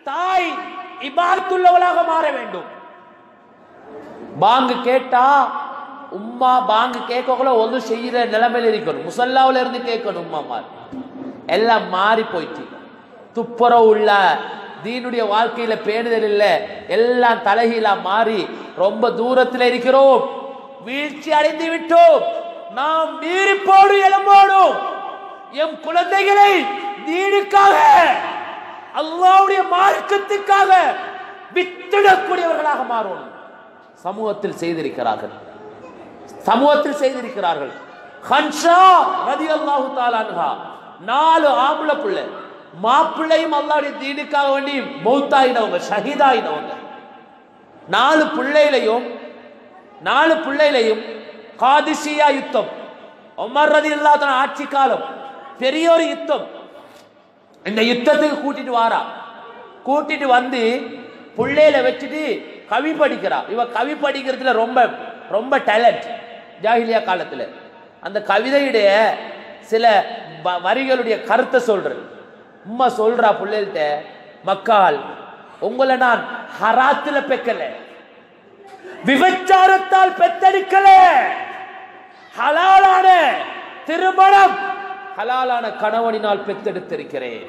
தாய் இபாத்துள்ளவளாக மாற வேண்டும் பாங்கு கேட்டா உம்மா பாங்கு கேட்கக்குள்ள ஒன்று செய்யற நிலைமையில இருக்கணும் முசல்லாவுல இருந்து கேட்கணும் உம்மா மாதிரி எல்லாம் மாறி போயிட்டு துப்புரவு உள்ள தீனுடைய வாழ்க்கையில பேணுதல் இல்ல எல்லாம் தலைகீழா மாறி ரொம்ப தூரத்தில் இருக்கிறோம் வீழ்ச்சி அடைந்து விட்டோம் நாம் நீரிப்போடு எழும்போடும் எம் குழந்தைகளை தீனுக்காக அல்லாவுடைய மார்க்கத்துக்காக வித்திடக்கூடியவர்களாக மாறணும் சமூகத்தில் செய்திருக்கிறார்கள் சமூகத்தில் செய்திருக்கிறார்கள் ஹன்ஷா ரதி அல்லாஹு தாலான்ஹா நாலு ஆம்பளை பிள்ளை மாப்பிள்ளையும் அல்லாவுடைய தீனுக்காக வேண்டி மௌத்தாயினவங்க ஷஹீதாயினவங்க நாலு பிள்ளையிலையும் நாலு பிள்ளையிலையும் காதிசியா யுத்தம் உமர் ரதி அல்லாஹ் ஆட்சி காலம் பெரிய ஒரு யுத்தம் இந்த யுத்தத்துக்கு கூட்டிட்டு வாரா கூட்டிட்டு வந்து புள்ளையில வச்சுட்டு கவி படிக்கிறா இவ கவி படிக்கிறதுல ரொம்ப ரொம்ப டேலண்ட் ஜாகிலியா காலத்துல அந்த கவிதையுடைய சில வ- வரிகளுடைய கருத்தை சொல்றது உம்மா சொல்றா பிள்ளைகிட்ட மக்கால் உங்களை நான் ஹராத்துல பெக்கல விபச்சாரத்தால் பெத்தெடுக்கல ஹலாலான திருமணம் ஹலாலான கணவனினால் பெத்தெடுத்திருக்கிறேன்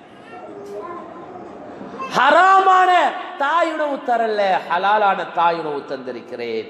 ஹராமான தாய் உணவு தரல ஹலாலான தாய் உணவு தந்திருக்கிறேன்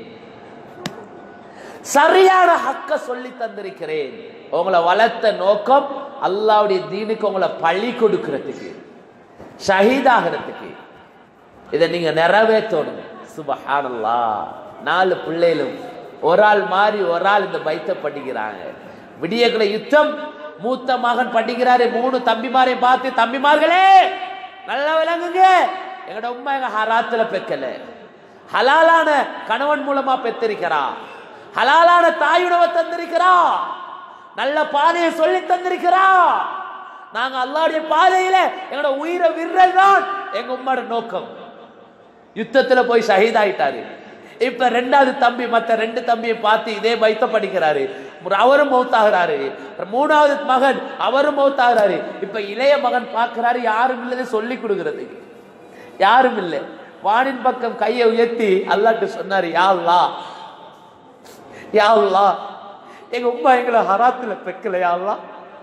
சரியான ஹக்க சொல்லி தந்திருக்கிறேன் உங்களை வளர்த்த நோக்கம் அல்லாவுடைய தீனுக்கு உங்களை பழி கொடுக்கிறதுக்கு ஷஹீதாகிறதுக்கு இதை நீங்க நிறைவேற்றணும் சுபஹானல்லா நாலு பிள்ளைகளும் ஒரு ஆள் மாறி ஒரு ஆள் இந்த பைத்த படிக்கிறாங்க விடியக்குள்ள யுத்தம் மூத்த மகன் படிக்கிறாரு மூணு தம்பிமாரை பார்த்து தம்பிமார்களே நல்லா விளங்குங்க எங்கட உம்மா எங்க ஹராத்துல பெக்கல ஹலாலான கணவன் மூலமா பெற்றிருக்கிறா ஹலாலான தாயுணவை தந்திருக்கிறா நல்ல பாதையை சொல்லி தந்திருக்கிறா நாங்க அல்லாவுடைய பாதையில எங்களோட உயிரை விடுறது தான் எங்க உம்மோட நோக்கம் யுத்தத்துல போய் ஷஹீதாயிட்டாரு இப்ப ரெண்டாவது தம்பி மத்த ரெண்டு தம்பியை பார்த்து இதே பைத்த படிக்கிறாரு அவரும் மௌத்தாகிறாரு மூணாவது மகன் அவரும் மௌத்தாகிறாரு இப்ப இளைய மகன் பார்க்கிறாரு யாரும் இல்லதை சொல்லி கொடுக்கறதுக்கு யாரும் இல்லை வானின் பக்கம் கையை உயர்த்தி அல்லாட்டு சொன்னாரு யா அல்லாஹ் யா அல்லாஹ் எங்க உம்மா எங்களை ஹராத்துல பெக்கல யா அல்லாஹ்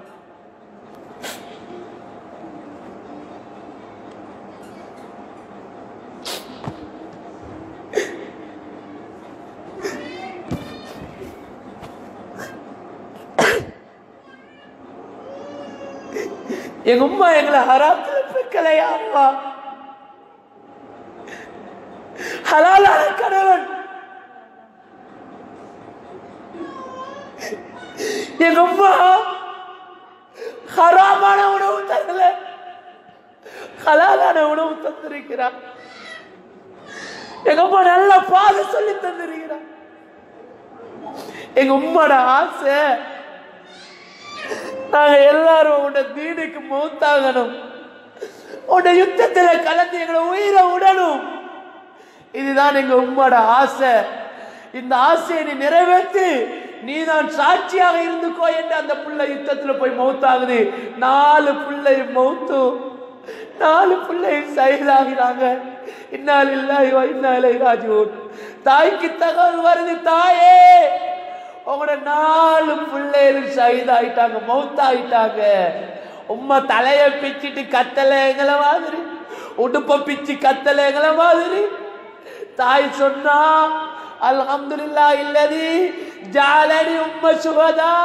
எங்க உம்மா எங்களை ஹராத்துல பெக்கலையா அம்மா ஹலாலான கணவன் எங்க அம்மா ஹராமான உணவு தரல ஹலாலான உணவு தந்திருக்கிறார் எங்க அம்மா நல்ல பாதை சொல்லி தந்திருக்கிறார் எங்க உம்மாட ஆசை நாங்க எல்லாரும் உன்னை தீனுக்கு மௌத்தாகணும் உன்னை யுத்தத்துல கலந்து எங்களை உயிரை விடணும் இதுதான் எங்க உம்மோட ஆசை இந்த ஆசையை நீ நிறைவேற்றி நீ தான் சாட்சியாக இருந்துக்கோ என்று அந்த புள்ள யுத்தத்துல போய் மௌத்தாகுது நாலு பிள்ளை மௌத்து நாலு பிள்ளை சைதாகிறாங்க இன்னால் இல்லாஹி வ இன்னா இலைஹி ராஜிஊன் தாய்க்கு தகவல் வருது தாயே உங்களோட நாலு பிள்ளைகளும் சைதாயிட்டாங்க மௌத்தாயிட்டாங்க உம்மா தலைய பிச்சிட்டு கத்தலைங்களை மாதிரி உடுப்ப பிச்சு கத்தலைங்களை மாதிரி தாய் சொன்னா அல்ஹம்துலில்லா இல்லதி ஜாலனி உம்ம சுகதா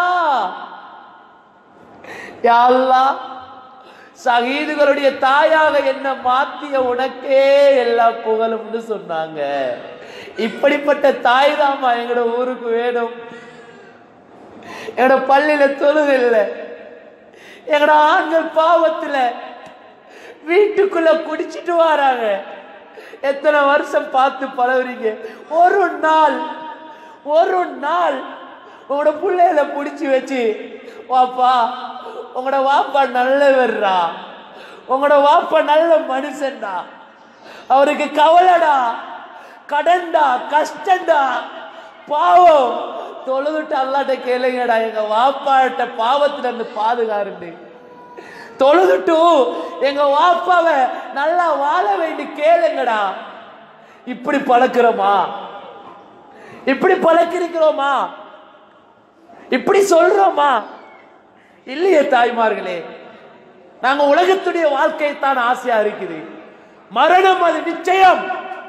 யா அல்லாஹ் சகீதுகளுடைய தாயாக என்ன மாத்திய உனக்கே எல்லா புகழும்னு சொன்னாங்க இப்படிப்பட்ட தாய் தாமா எங்களோட ஊருக்கு வேணும் எங்களோட பள்ளியில தொழுது இல்லை எங்களோட ஆண்கள் பாவத்துல வீட்டுக்குள்ள குடிச்சிட்டு வராங்க எத்தனை வருஷம் பார்த்து பழகுறீங்க ஒரு நாள் ஒரு நாள் உங்களோட பிள்ளைகளை பிடிச்சி வச்சு வாப்பா உங்களோட வாப்பா நல்லவர்ரா உங்களோட வாப்பா நல்ல மனுஷன்டா அவருக்கு கவலைடா கடன்டா கஷ்டம்டா பாவம் தொழுதுட்டு அல்லாட்ட கேளுங்கடா எங்க வாப்பாட்ட பாவத்துல இருந்து பாதுகாருண்டு தொழுதுட்டு எங்க வாப்பாவை நல்லா வாழ வேண்டி கேளுங்கடா இப்படி பழக்கிறோமா இப்படி பழக்கிறோமா இப்படி சொல்றோமா இல்லையே தாய்மார்களே நாங்க உலகத்துடைய வாழ்க்கை தான் ஆசையா இருக்குது மரணம் அது நிச்சயம்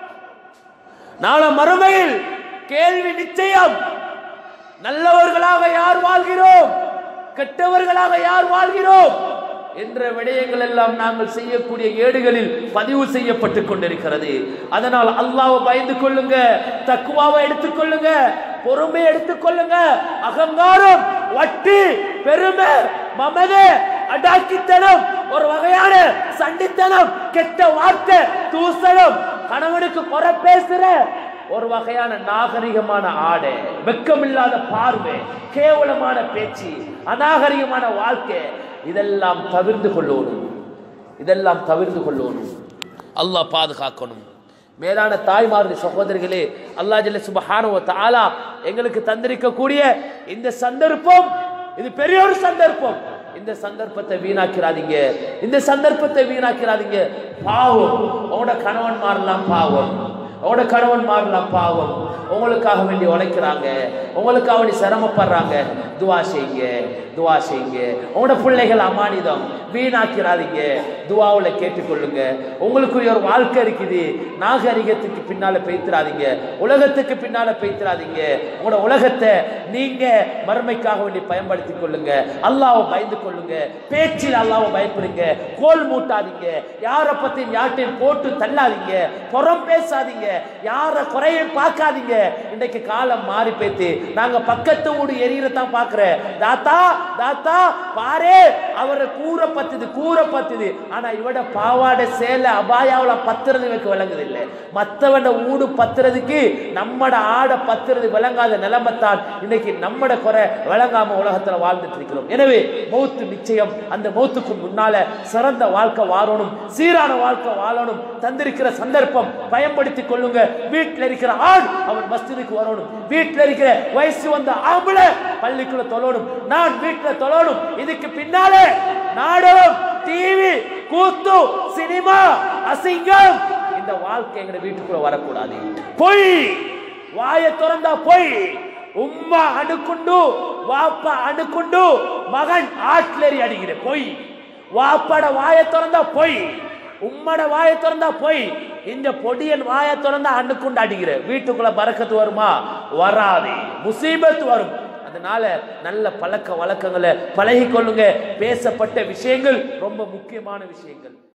நாளை மறுமையில் கேள்வி நிச்சயம் நல்லவர்களாக யார் வாழ்கிறோம் கெட்டவர்களாக யார் வாழ்கிறோம் என்ற விடயங்கள் எல்லாம் நாங்கள் செய்யக்கூடிய ஏடுகளில் பதிவு செய்யப்பட்டு கொண்டிருக்கிறது அதனால் அல்லாவை பயந்து கொள்ளுங்க தக்குவாவை எடுத்துக்கொள்ளுங்க பொறுமை எடுத்துக்கொள்ளுங்க அகங்காரம் வட்டி பெருமை மமதை அடாக்கித்தனம் ஒரு வகையான சண்டித்தனம் கெட்ட வார்த்தை தூசணம் கணவனுக்கு குறை பேசுற ஒரு வகையான நாகரிகமான ஆடை வெக்கமில்லாத பார்வை கேவலமான பேச்சு அநாகரிகமான வாழ்க்கை இதெல்லாம் தவிர்த்து கொள்ளணும் இதெல்லாம் தவிர்த்து கொள்ளணும் அல்லாஹ் பாதுகாக்கணும் மேலான தாய்மார்கள் சகோதரிகளே அல்லாஹ் ஜல்ல சுபஹானஹு தஆலா எங்களுக்கு தந்திருக்கக்கூடிய இந்த சந்தர்ப்பம் இது பெரிய ஒரு சந்தர்ப்பம் இந்த சந்தர்ப்பத்தை வீணாக்கிறாதீங்க இந்த சந்தர்ப்பத்தை வீணாக்கிறாதீங்க பாவம் உங்களோட கணவன் மாறலாம் பாவம் உங்களோட கணவன் மாறலாம் பாவம் உங்களுக்காக வேண்டி உழைக்கிறாங்க உங்களுக்காக வேண்டி சிரமப்படுறாங்க துவா செய்யுங்க துவா செய்யுங்க உங்களோட பிள்ளைகள் அமானிதம் வீணாக்கிறாதீங்க துவாவில் கேட்டுக்கொள்ளுங்க உங்களுக்குரிய ஒரு வாழ்க்கை இருக்குது நாகரிகத்துக்கு பின்னால பேய்த்திராதீங்க உலகத்துக்கு பின்னால பேய்த்திராதீங்க உங்களோட உலகத்தை நீங்க மறுமைக்காக வேண்டி பயன்படுத்திக் கொள்ளுங்க அல்லாவை பயந்து கொள்ளுங்க பேச்சில் அல்லாவை பயப்படுங்க கோல் மூட்டாதீங்க யாரை பத்தி யார்ட்டையும் போட்டு தள்ளாதீங்க புறம் பேசாதீங்க யார குறையும் பார்க்காதீங்க இன்னைக்கு காலம் மாறி போயிட்டு நாங்க பக்கத்து வீடு எரியறதான் பாக்குறேன் தாத்தா தாத்தா பாரு அவரை கூரை பத்துது கூரை பத்துது ஆனா இவட பாவாடை சேலை அபாயாவுல பத்துறது இவருக்கு விளங்குது இல்லை மத்தவன ஊடு பத்துறதுக்கு நம்மட ஆடை பத்துறது விளங்காத நிலைமைத்தான் இன்னைக்கு நம்மட குறை விளங்காம உலகத்துல வாழ்ந்துட்டு இருக்கிறோம் எனவே மௌத்து நிச்சயம் அந்த மௌத்துக்கு முன்னால சிறந்த வாழ்க்கை வாழணும் சீரான வாழ்க்கை வாழணும் தந்திருக்கிற சந்தர்ப்பம் பயன்படுத்திக் கொள்ளுங்க வீட்டில் இருக்கிற ஆண் அவன் மஸ்ஜிதுக்கு வரணும் வீட்டில் இருக்கிற வயசு வந்த ஆம்பளை பள்ளிக்குள்ள தொழணும் நான் வீட்டுல தொழணும் இதுக்கு பின்னாலே நாடகம் டிவி கூத்து சினிமா அசிங்கம் இந்த வாழ்க்கை எங்க வீட்டுக்குள்ள வரக்கூடாது பொய் வாயை திறந்தா பொய் உம்மா அணுக்குண்டு வாப்பா அணுக்குண்டு மகன் ஆட்லரி அடிக்கிற பொய் வாப்பாட வாயை திறந்தா பொய் உம்மட வாயை திறந்தா பொய் இந்த பொடியன் வாயை திறந்தா அண்ணுக்குண்டு அடிக்கிற வீட்டுக்குள்ள பறக்கத்து வருமா வராது முசீபத்து வரும் அதனால நல்ல பழக்க வழக்கங்களை பழகி கொள்ளுங்க பேசப்பட்ட விஷயங்கள் ரொம்ப முக்கியமான விஷயங்கள்